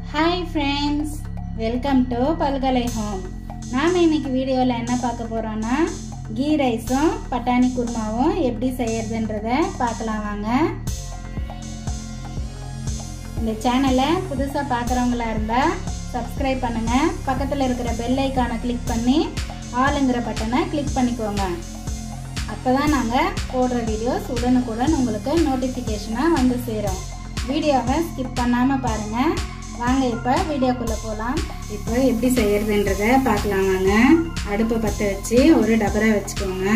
hi friends welcome to Palkalai home நாம் இன்னைக்கு வீடியோவில் என்ன பார்க்க போகிறோன்னா கீ ரைஸும் பட்டாணி குருமாவும் எப்படி செய்யறதுன்றத பார்க்கலாம் வாங்க இந்த சேனலை புதுசாக பார்க்குறவங்களா இருந்தால் சப்ஸ்கிரைப் பண்ணுங்கள் பக்கத்தில் இருக்கிற பெல் ஐக்கானை கிளிக் பண்ணி ஆளுங்கிற பட்டனை கிளிக் பண்ணிக்கோங்க அப்போ தான் நாங்கள் போடுற வீடியோஸ் உடனுக்குடன் உங்களுக்கு நோட்டிஃபிகேஷனாக வந்து சேரும் வீடியோவை ஸ்கிப் பண்ணாமல் பாருங்கள் வாங்க இப்போ வீடியோக்குள்ளே போகலாம் இப்போ எப்படி செய்யறதுன்றத பார்க்கலாம் வாங்க அடுப்பை பற்ற வச்சு ஒரு டபரா வச்சுக்கோங்க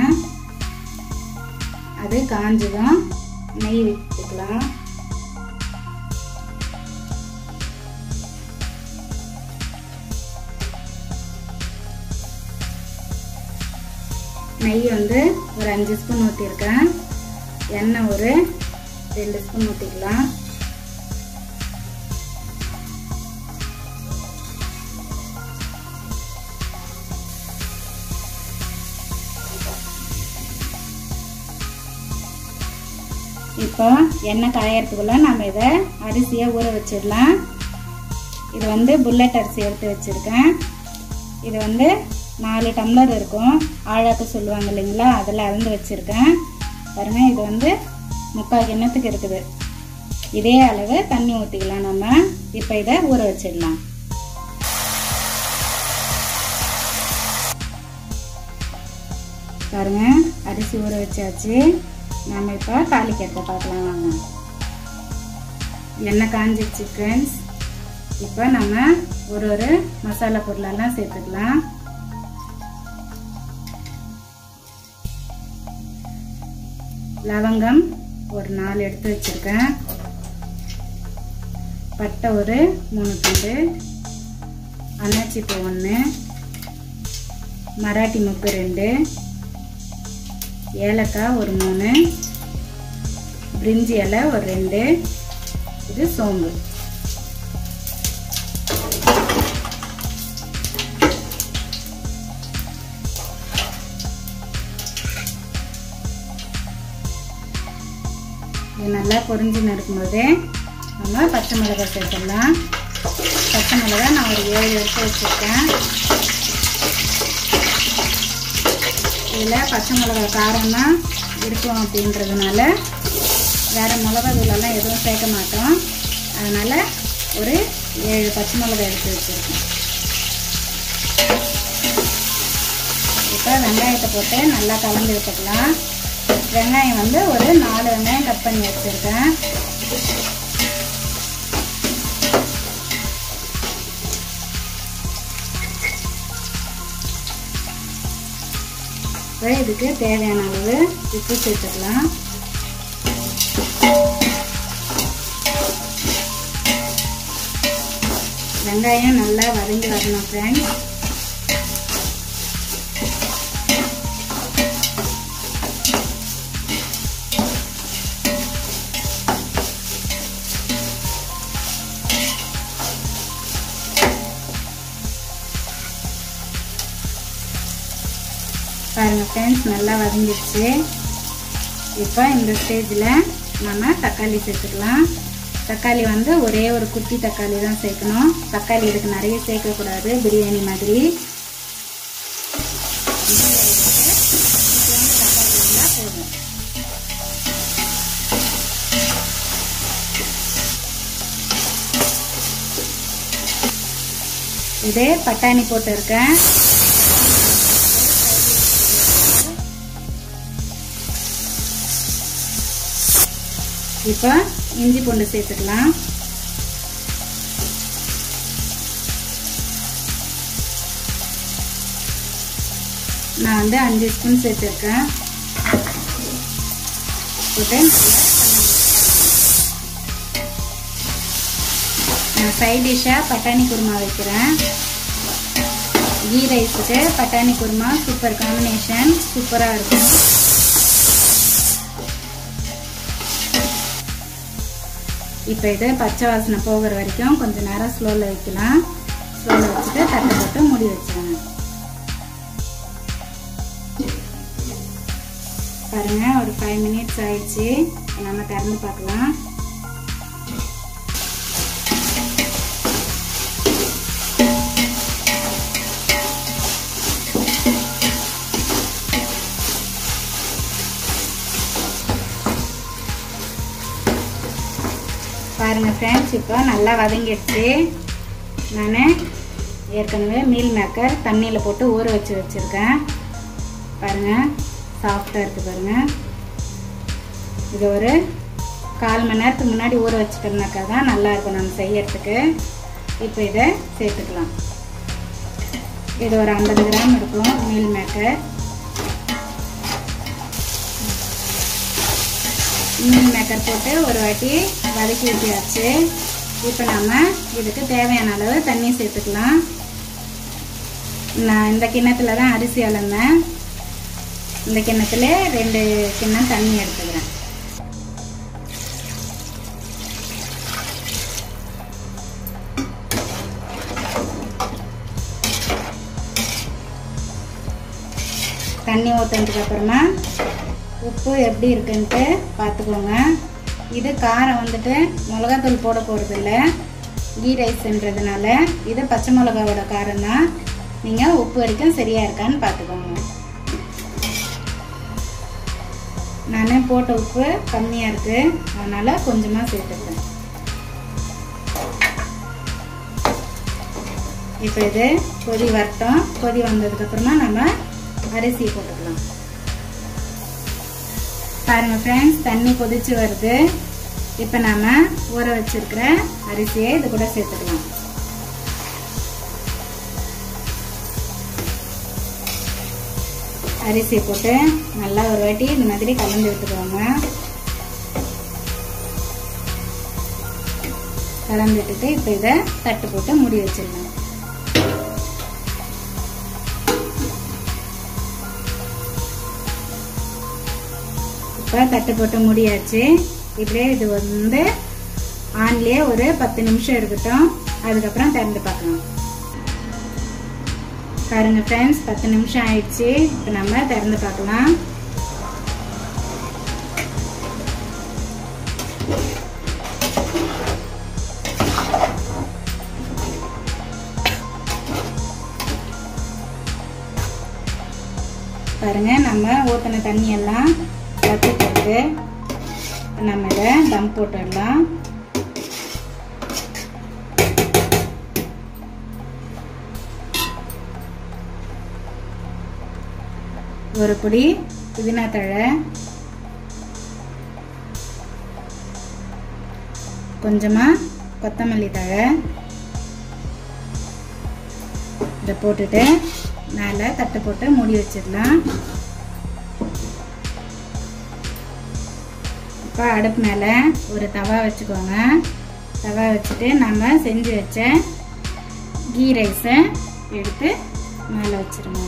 அது காஞ்சதும் நெய் விட்டுக்கலாம் நெய் வந்து ஒரு அஞ்சு ஸ்பூன் ஊற்றிருக்கேன் எண்ணெய் ஒரு ரெண்டு ஸ்பூன் ஊற்றிக்கலாம் இப்போ எண்ணெய் காயறதுக்குள்ள நம்ம இதை அரிசியை ஊற வச்சிடலாம் இது வந்து புல்லட் அரிசி எடுத்து வச்சுருக்கேன் இது வந்து நாலு டம்ளர் இருக்கும் ஆழாக்கு சொல்லுவாங்க இல்லைங்களா அதில் அளந்து வச்சுருக்கேன் பாருங்கள் இது வந்து முக்கால் கிண்ணத்துக்கு இருக்குது இதே அளவு தண்ணி ஊற்றிக்கலாம் நம்ம இப்போ இதை ஊற வச்சிடலாம் பாருங்க அரிசி ஊற வச்சாச்சு நம்ம இப்போ தாளிக்கிறத பார்க்கலாம் வாங்க எண்ணெய் காஞ்சிடுச்சு ஃப்ரெண்ட்ஸ் இப்போ நம்ம ஒரு ஒரு மசாலா பொருளெல்லாம் சேர்த்துக்கலாம் லவங்கம் ஒரு நாலு எடுத்து வச்சுருக்கேன் பட்டை ஒரு மூணு துண்டு அன்னாச்சிப்பூ ஒன்று மராட்டி முப்பு ரெண்டு ஏலக்காய் ஒரு மூணு பிரிஞ்சி இலை ஒரு ரெண்டு இது சோம்பு இது நல்லா பொரிஞ்சுன்னு இருக்கும்போது நம்ம பச்சை மிளகாய் சேர்த்துடலாம் பச்சை மிளகாய் நான் ஒரு ஏழு எடுத்து வச்சுருக்கேன் இதில் பச்சை மிளகாய் காரம் தான் இருக்கும் அப்படின்றதுனால வேறு மிளகா தூளெல்லாம் எதுவும் சேர்க்க மாட்டோம் அதனால் ஒரு ஏழு பச்சை மிளகாய் எடுத்து வச்சுருக்கேன் இப்போ வெங்காயத்தை போட்டு நல்லா கலந்து விட்டுக்கலாம் வெங்காயம் வந்து ஒரு நாலு வெங்காயம் கட் பண்ணி வச்சுருக்கேன் இப்போ இதுக்கு தேவையான அளவு உப்பு சேர்த்துக்கலாம் வெங்காயம் நல்லா வதங்கி வரணும் ஃப்ரெண்ட்ஸ் பாருங்கள் ஃப்ரெண்ட்ஸ் நல்லா வதங்கிடுச்சு இப்போ இந்த ஸ்டேஜில் நம்ம தக்காளி சேர்த்துக்கலாம் தக்காளி வந்து ஒரே ஒரு குட்டி தக்காளி தான் சேர்க்கணும் தக்காளி இதுக்கு நிறைய சேர்க்கக்கூடாது பிரியாணி மாதிரி போதும் இது பட்டாணி போட்டு இருக்கேன் இப்போ இஞ்சி பூண்டு சேர்த்துக்கலாம் நான் வந்து அஞ்சு ஸ்பூன் சேர்த்துருக்கேன் போட்டு நான் சைட் டிஷ்ஷாக பட்டாணி குருமா வைக்கிறேன் கீ ரைஸுக்கு பட்டாணி குருமா சூப்பர் காம்பினேஷன் சூப்பராக இருக்கும் இப்போ இது பச்சை வாசனை போகிற வரைக்கும் கொஞ்சம் நேரம் ஸ்லோவில் வைக்கலாம் ஸ்லோவில் வச்சுட்டு தட்டை போட்டு மூடி வச்சிருங்க பாருங்க ஒரு ஃபைவ் மினிட்ஸ் ஆயிடுச்சு நம்ம திறந்து பார்க்கலாம் பாருங்கள் ஃப்ரெண்ட்ஸ் இப்போ நல்லா வதங்கிடுச்சு நான் ஏற்கனவே மீல் மேக்கர் தண்ணியில் போட்டு ஊற வச்சு வச்சுருக்கேன் பாருங்கள் சாஃப்டாக இருக்குது பாருங்கள் இது ஒரு கால் மணி நேரத்துக்கு முன்னாடி ஊற வச்சுட்டோம்னாக்கா தான் நல்லாயிருக்கும் நம்ம செய்யறதுக்கு இப்போ இதை சேர்த்துக்கலாம் இது ஒரு ஐம்பது கிராம் இருக்கும் மீல் மேக்கர் மீல் மேக்கர் போட்டு ஒரு வாட்டி வதக்கி ஊற்றியாச்சு இப்போ நம்ம இதுக்கு தேவையான அளவு தண்ணி சேர்த்துக்கலாம் நான் இந்த கிண்ணத்தில் தான் அரிசி அளந்தேன் இந்த கிண்ணத்துல ரெண்டு கிண்ணம் தண்ணி எடுத்துக்கிறேன் தண்ணி ஊற்றுனதுக்கு அப்புறமா உப்பு எப்படி இருக்குன்ட்டு பார்த்துக்கோங்க இது காரம் வந்துட்டு மிளகாத்தூள் போட போகிறது இல்லை கீ ரைஸ்ன்றதுனால இது பச்சை மிளகாவோட காரம் தான் நீங்கள் உப்பு வரைக்கும் சரியாக இருக்கான்னு பார்த்துக்கோங்க நான் போட்ட உப்பு கம்மியாக இருக்குது அதனால் கொஞ்சமாக சேர்த்துக்கிறேன் இப்போ இது கொதி வரட்டும் கொதி வந்ததுக்கப்புறமா நம்ம அரிசி போட்டுக்கலாம் பாருங்க ஃப்ரெண்ட்ஸ் தண்ணி கொதிச்சு வருது இப்போ நாம ஊற வச்சிருக்கிற அரிசியை இது கூட சேர்த்துக்கலாம் அரிசியை போட்டு நல்லா ஒரு வாட்டி இந்த மாதிரி கலந்து விட்டுக்கோங்க கலந்து விட்டுட்டு இப்போ இதை தட்டு போட்டு மூடி வச்சிடலாம் இப்போ தட்டு போட்டு முடியாச்சு இப்படியே இது வந்து ஆன்லேயே ஒரு பத்து நிமிஷம் இருக்கட்டும் அதுக்கப்புறம் திறந்து பார்க்கலாம் பாருங்க ஃப்ரெண்ட்ஸ் பத்து நிமிஷம் ஆயிடுச்சு இப்போ நம்ம திறந்து பார்க்கலாம் பாருங்க நம்ம ஊற்றின தண்ணி எல்லாம் வச்சுட்டு நம்ம இதை தம் போட்டுடலாம் ஒரு பொடி புதினா தழை கொஞ்சமாக கொத்தமல்லி தழை இதை போட்டுட்டு மேலே தட்டு போட்டு மூடி வச்சிடலாம் இப்போ அடுப்பு மேலே ஒரு தவா வச்சுக்கோங்க தவா வச்சுட்டு நம்ம செஞ்சு வச்ச கீ ரைஸை எடுத்து மேலே வச்சிருங்க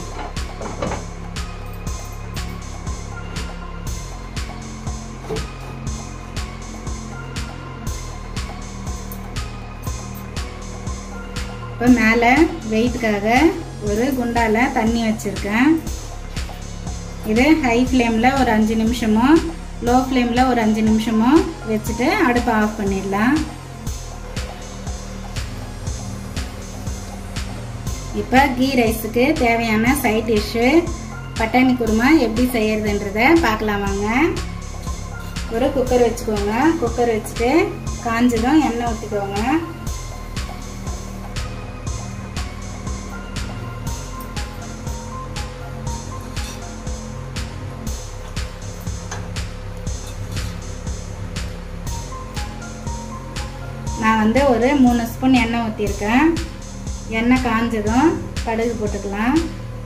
இப்போ மேலே வெயிட்டுக்காக ஒரு குண்டால தண்ணி வச்சுருக்கேன் இது ஹை ஃப்ளேமில் ஒரு அஞ்சு நிமிஷமோ லோ ஃப்ளேமில் ஒரு அஞ்சு நிமிஷமோ வச்சுட்டு அடுப்பை ஆஃப் பண்ணிடலாம் இப்போ கீ ரைஸுக்கு தேவையான சைட் டிஷ்ஷு பட்டாணி குருமா எப்படி செய்யறதுன்றத பார்க்கலாம் வாங்க ஒரு குக்கர் வச்சுக்கோங்க குக்கர் வச்சுட்டு காஞ்சதும் எண்ணெய் ஊற்றிக்கோங்க நான் வந்து ஒரு மூணு ஸ்பூன் எண்ணெய் ஊற்றிருக்கேன் எண்ணெய் காஞ்சதும் கடுகு போட்டுக்கலாம்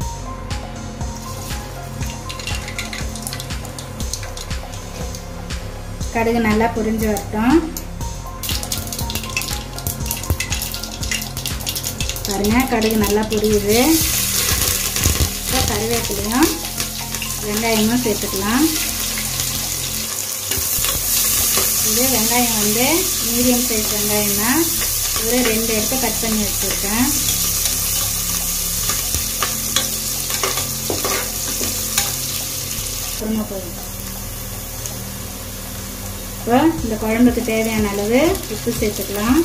கடுகு நல்லா புரிஞ்சு வரட்டும் பாருங்க கடுகு நல்லா புரியுது இப்போ கருவேப்பிலையும் வெங்காயமும் சேர்த்துக்கலாம் இது வெங்காயம் வந்து மீடியம் சைஸ் வெங்காயம் தான் ஒரு ரெண்டு எடுத்து கட் பண்ணி வச்சுருக்கேன் குருமா போதும் இப்போ இந்த குழம்புக்கு தேவையான அளவு உப்பு சேர்த்துக்கலாம்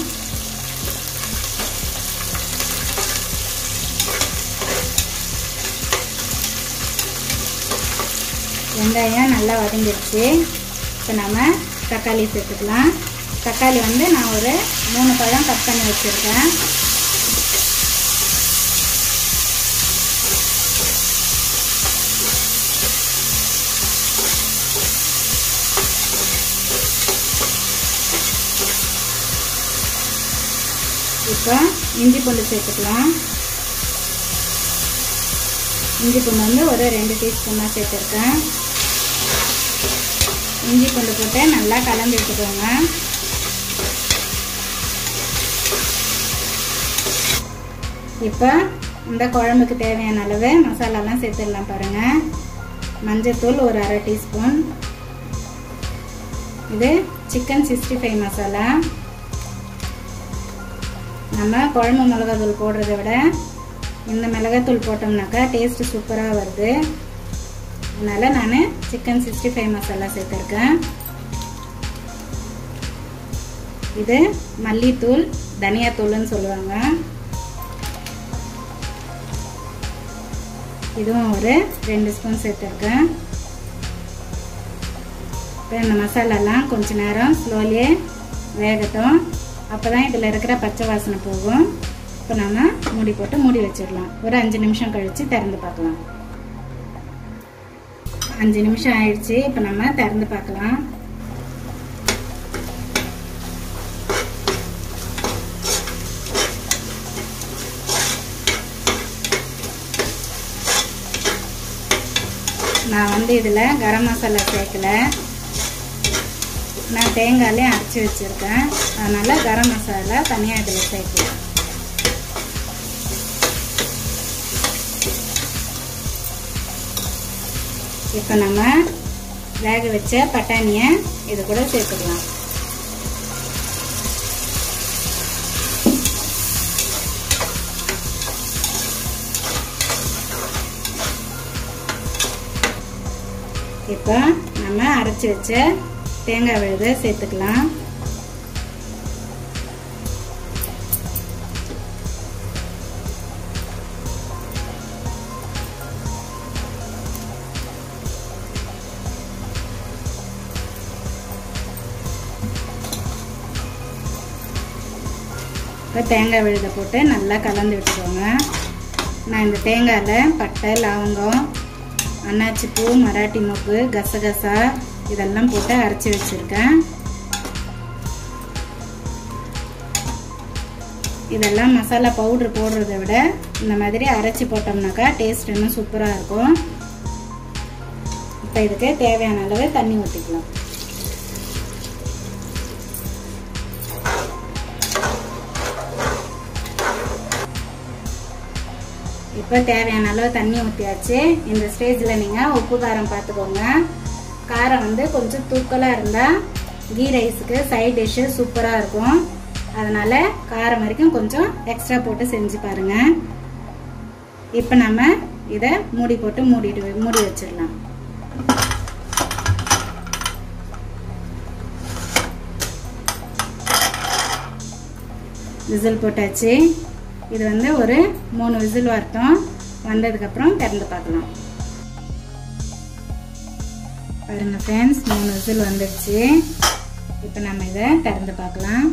வெங்காயம் நல்லா வதங்கிடுச்சு இப்போ நம்ம தக்காளி சேர்த்துக்கலாம் தக்காளி வந்து நான் ஒரு மூணு பழம் கட் பண்ணி வச்சுருக்கேன் இப்போ இஞ்சி பூண்டு சேர்த்துக்கலாம் இஞ்சி பூண்டு வந்து ஒரு ரெண்டு டீஸ்பூனாக சேர்த்துருக்கேன் இஞ்சி பூண்டு போட்டு நல்லா கலந்து விட்டுக்கோங்க இப்போ இந்த குழம்புக்கு தேவையான அளவு மசாலாலாம் சேர்த்துடலாம் பாருங்கள் மஞ்சத்தூள் ஒரு அரை டீஸ்பூன் இது சிக்கன் சிக்ஸ்டி ஃபைவ் மசாலா நம்ம குழம்பு மிளகாத்தூள் போடுறத விட இந்த மிளகாத்தூள் போட்டோம்னாக்கா டேஸ்ட்டு சூப்பராக வருது அதனால் நான் சிக்கன் சிக்ஸ்டி ஃபைவ் மசாலா சேர்த்துருக்கேன் இது மல்லித்தூள் தனியாத்தூள்னு சொல்லுவாங்க இதுவும் ஒரு ரெண்டு ஸ்பூன் சேர்த்துருக்கேன் இப்போ இந்த மசாலாலாம் கொஞ்ச நேரம் ஸ்லோலியே வேகட்டும் அப்போ தான் இதில் இருக்கிற பச்சை வாசனை போகும் இப்போ நம்ம மூடி போட்டு மூடி வச்சிடலாம் ஒரு அஞ்சு நிமிஷம் கழித்து திறந்து பார்க்கலாம் அஞ்சு நிமிஷம் ஆயிடுச்சு இப்போ நம்ம திறந்து பார்க்கலாம் நான் வந்து இதில் கரம் மசாலா சேர்க்கல நான் தேங்காயிலே அரைச்சி வச்சுருக்கேன் அதனால் கரம் மசாலா தனியாக இதில் சேர்க்கலாம் இப்போ நம்ம வேக வச்ச பட்டாணியை இது கூட சேர்த்துக்கலாம் இப்போ நம்ம அரைச்சி வச்ச தேங்காய் விழுதை சேர்த்துக்கலாம் இப்போ தேங்காய் விழுதை போட்டு நல்லா கலந்து விட்டுக்கோங்க நான் இந்த தேங்காயில் பட்டை லவங்கம் அன்னாச்சி பூ மராட்டி மொக்கு கசகசா இதெல்லாம் போட்டு அரைச்சி வச்சுருக்கேன் இதெல்லாம் மசாலா பவுட்ரு போடுறத விட இந்த மாதிரி அரைச்சி போட்டோம்னாக்கா டேஸ்ட் இன்னும் சூப்பராக இருக்கும் இப்போ இதுக்கு தேவையான அளவு தண்ணி ஊற்றிக்கலாம் இப்போ தேவையான அளவு தண்ணி ஊற்றியாச்சு இந்த ஸ்டேஜில் நீங்கள் உப்பு காரம் பார்த்துக்கோங்க காரம் வந்து கொஞ்சம் தூக்கலாக இருந்தால் கீ ரைஸுக்கு சைட் டிஷ்ஷு சூப்பராக இருக்கும் அதனால் காரம் வரைக்கும் கொஞ்சம் எக்ஸ்ட்ரா போட்டு செஞ்சு பாருங்கள் இப்போ நம்ம இதை மூடி போட்டு மூடிட்டு மூடி வச்சிடலாம் விசில் போட்டாச்சு இது வந்து ஒரு மூணு விசில் வரட்டும் வந்ததுக்கப்புறம் திறந்து பார்க்கலாம் பாருங்க ஃப்ரெண்ட்ஸ் மூணு விசில் வந்துடுச்சு இப்போ நம்ம இதை திறந்து பார்க்கலாம்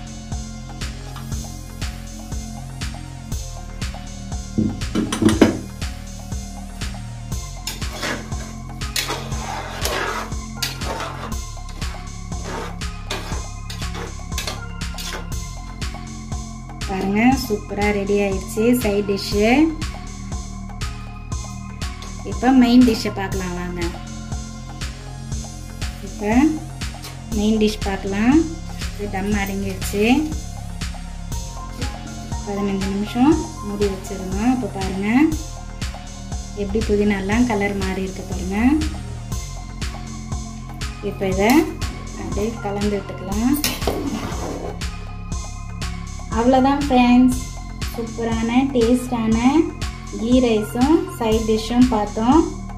பாருங்க சூப்பராக ரெடி ஆயிடுச்சு சைட் டிஷ்ஷு இப்போ மெயின் டிஷ்ஷை பார்க்கலாம் வாங்க இப்போ மெயின் டிஷ் பார்க்கலாம் இது டம் அடங்கிடுச்சு பதினஞ்சு நிமிஷம் மூடி வச்சிருந்தோம் இப்போ பாருங்கள் எப்படி புதினாலாம் கலர் மாறி இருக்கு பாருங்க இப்போ இதை அப்படியே கலந்து விட்டுக்கலாம் அவ்வளோதான் ஃப்ரெண்ட்ஸ் சூப்பரான டேஸ்டான கீ ரைஸும் சைட் டிஷ்ஷும் பார்த்தோம்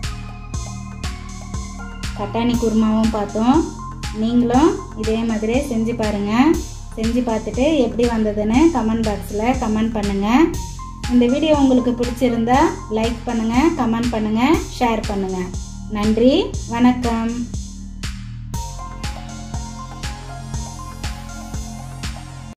பட்டாணி குருமாவும் பார்த்தோம் நீங்களும் இதே மாதிரி செஞ்சு பாருங்கள் செஞ்சு பார்த்துட்டு எப்படி வந்ததுன்னு கமெண்ட் பாக்ஸில் கமெண்ட் பண்ணுங்கள் இந்த வீடியோ உங்களுக்கு பிடிச்சிருந்தா லைக் பண்ணுங்கள் கமெண்ட் பண்ணுங்கள் ஷேர் பண்ணுங்கள் நன்றி வணக்கம்